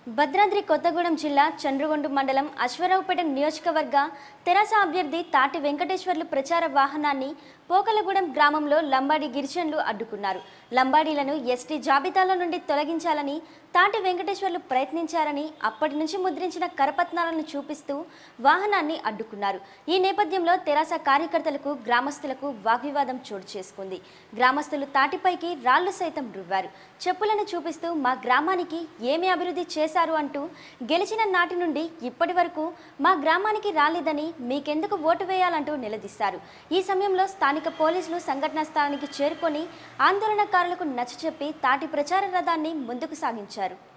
భద్రాద్రి కొత్తగూడెం జిల్లా చంద్రగొండ మండలం అశ్వరావుపేట నియోజకవర్గ తెరాస అభ్యర్థి తాటి వెంకటేశ్వర్లు ప్రచార వాహనాన్ని పోకలగూడెం గ్రామంలో లంబాడి గిరిజనులు అడ్డుకున్నారు లంబాడీలను ఎస్టీ జాబితాలో నుండి తొలగించాలని తాటి వెంకటేశ్వర్లు ప్రయత్నించారని అప్పటి నుంచి ముద్రించిన కరపత్నాలను చూపిస్తూ వాహనాన్ని అడ్డుకున్నారు ఈ నేపథ్యంలో తెరాస కార్యకర్తలకు గ్రామస్తులకు వాగ్వివాదం చోటు చేసుకుంది గ్రామస్తులు తాటిపైకి రాళ్లు సైతం రువ్వారు చెప్పులను చూపిస్తూ మా గ్రామానికి ఏమి అభివృద్ధి చేశారు అంటూ గెలిచిన నాటి నుండి ఇప్పటి వరకు మా గ్రామానికి రాలేదని మీకెందుకు ఓటు వేయాలంటూ నిలదీశారు ఈ సమయంలో స్థానిక పోలీసులు సంఘటనా స్థలానికి చేరుకొని ఆందోళనకారులకు నచ్చచెప్పి తాటి ప్రచార రథాన్ని ముందుకు సాగించారు